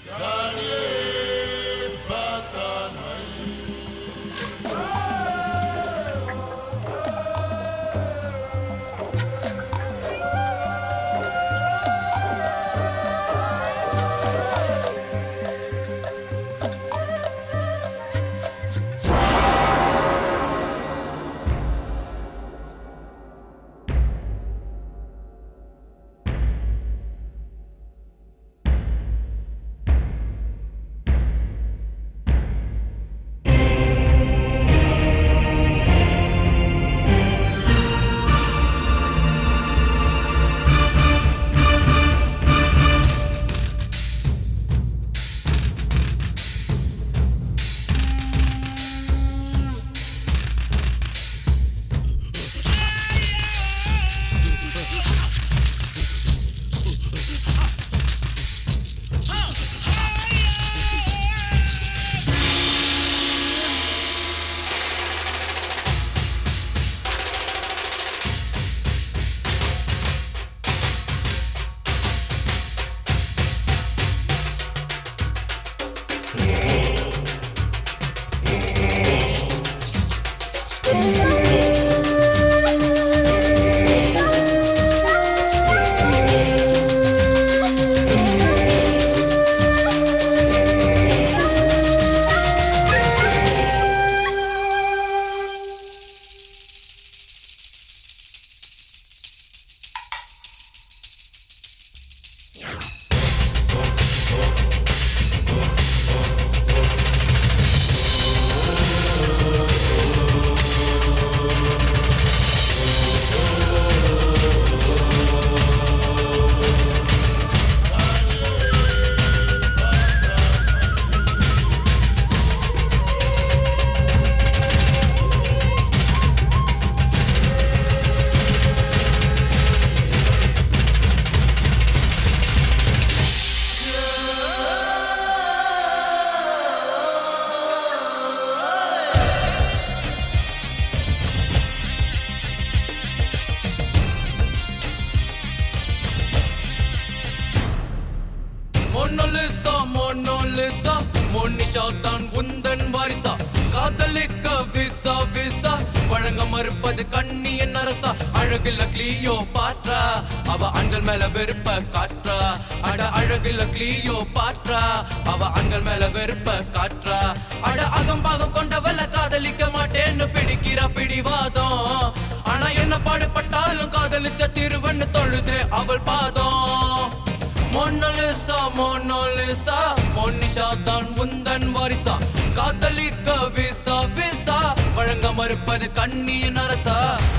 மொன்னலிசா மொன்னலிசா மொன்னிஷா தான் உந்தன் வாரிசா காதலிக்க விசா விசா வழங்க மறுப்பது கண்ணியின் அரசா அழகில்ல கிளியோ பாற்றா அவ அஞ்சல் மேல வெறுப்ப காற்றா அட அழகில்ல கிளியோ பாற்றா அவ அஞ்சல் மேல வெறுப்ப காற்றா அட அகம்பாகம் கொண்டவள காதலிக்க மாட்டேன்னு பிடிக்கிறா பிடிவாதம் ஆனா என்ன பாடுபட்டாலும் காதலிச்ச திருவன்னு தொழுது அவள் பாதம் மொன்னலிசா மொன்னலிசா மொன்னிஷா தான் உந்தன் வாரிசா காதலிக்க விசா விசா வழங்க மறுப்பது கண்ணியின் அரசா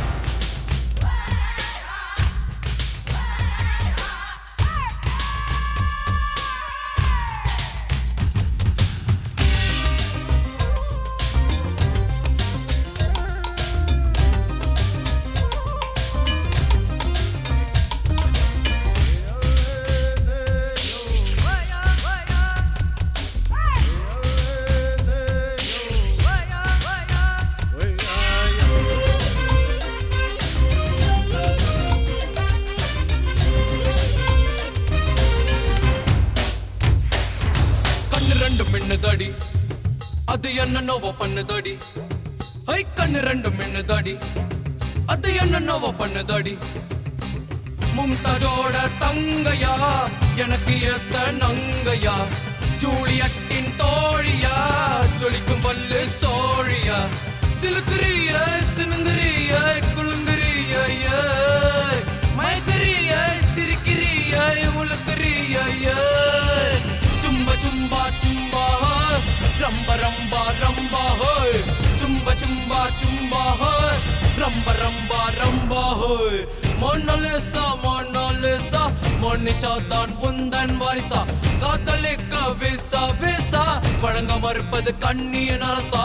கண்ணு ரெண்டு மின்னுதடி அது என்ன நோவ பண்ணுதடி ஐ கண்ணு ரெண்டு மின்னுதடி அது என்ன நோவ பண்ணுதடி மும்தாஜோட தங்கையா எனக்கு ஏத்த நங்கையா ஜூலியட்டின் தோழியா ஜொலிக்கும் பல்லு சோழியா சிலுக்குறிய சினுங்குறிய குளுங்குறிய மயக்கறிய சிரிக்கிறிய உழுக்குறிய சும்ப சும்பா சும்பா ரம்ப ரம்பா ரம்பா ஹோய் சும்ப சும்பா சும்பா ஹோய் ரம்ப ரம்பா ரம்பா ஹோய் மொன்னலிசா மொன்னலிசா மொன்னிஷா தான் உந்தன் வாரிசா காத்தலிக்க விசா விசா வழங்க மறுப்பது கண்ணியின் அரசா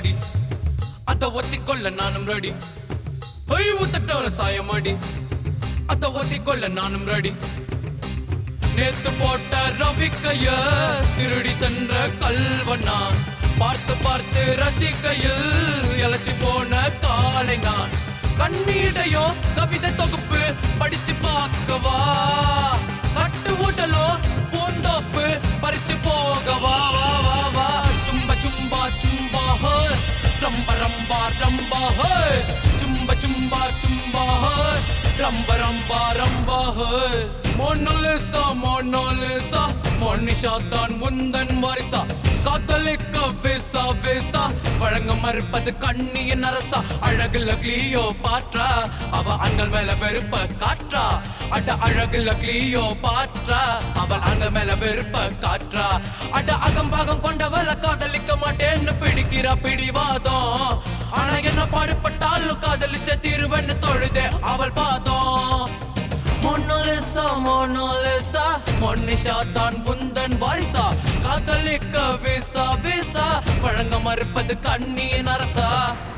சாயமாடி அத ஒத்திக்கொள்ள நானும் ரெடி பொய் ஊத்தட்டோர சாயமாடி அத ஒத்திக்கொள்ள நானும் ரெடி நேத்து போட்ட ரவிக்கைய திருடி சென்ற கல்வன் நான் பார்த்து பார்த்து ரசிக்கையில் இழைச்சி போன காலை நான் கண்ணீடையோ கவிதை தொகுப்பு படிச்சு பார்க்கவா கட்டு ஊட்டலோ பூந்தோப்பு பறிச்சு போகவா வா வா வா சும்ப சும்பா சும்பா ஹே ரம்ப ரம்பா ரம்பா ஹே சும்ப சும்பா சும்பா ஹே ரம்ப ரம்பா ரம்பா ஹே மொன்னலிசா மொன்னலிசா மொன்னிஷா தான் முந்தன் வாரிசா காத்தலிக்க விசா விசா வழங்க மறுப்பது கண்ணியின் அரசா அழகுல கிளியோ பாற்றா அவ அண்ணல் மேல வெறுப்ப காற்றா அட அழகுல கிளியோ பாற்றா அவள் அங்க மேல வெறுப்ப காற்றா அட அகம்பாகம் கொண்டவள காதலிக்க மாட்டேன்னு பிடிக்கிறா பிடிவாதம் ஆனா என்ன பாடுபட்டாலும் காதலிச்ச தீருவன்னு தொழுதே அவள் பாதம் மொன்னலிசா மொன்னலிசா மொன்னிஷா தான் புந்தன் வாரிசா காதலிக்க விசா விசா வழங்க மறுப்பது கண்ணியின் அரசா